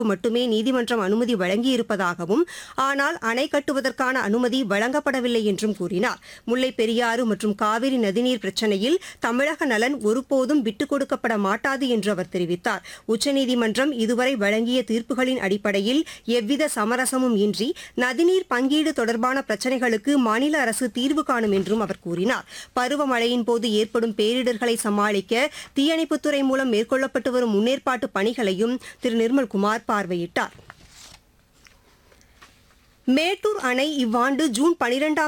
மட்டுமே நீதிமன்றம் அனுமதி வழங்கியிருப்பதாகவும் ஆனால் அணை கட்டுவதற்கான அனுமதி வழங்கப்படவில்லை என்றும் கூறினார் முல்லைப் பெரியாறு மற்றும் காவிரி நதிநீர் பிரச்சினையில் தமிழக நலன் ஒருபோதும் விட்டுக் கொடுக்கப்பட மாட்டாது என்று அவர் தெரிவித்தார் உச்சநீதிமன்றம் இதுவரை வழங்கிய தீர்ப்புகளின் அடிப்படையில் எவ்வித சமரசமும் இன்றி நதிநீர் பங்கீடு தொடர்பான பிரச்சினைகளுக்கு மாநில அரசு தீர்வு காணும் என்றும் அவர் கூறினார் பருவமழையின் போது ஏற்படும் பேரிடர்களை சமாளிக்க தீயணைப்புத்துறை மூலம் மேற்கொள்ளப்பட்டு வரும் முன்னேற்பாட்டு பணிகளையும் திரு நிர்மல்குமார் பார்வையிட்டார் மேட்டூர் அணை இவ்வாண்டு ஜூன் பனிரெண்டாம்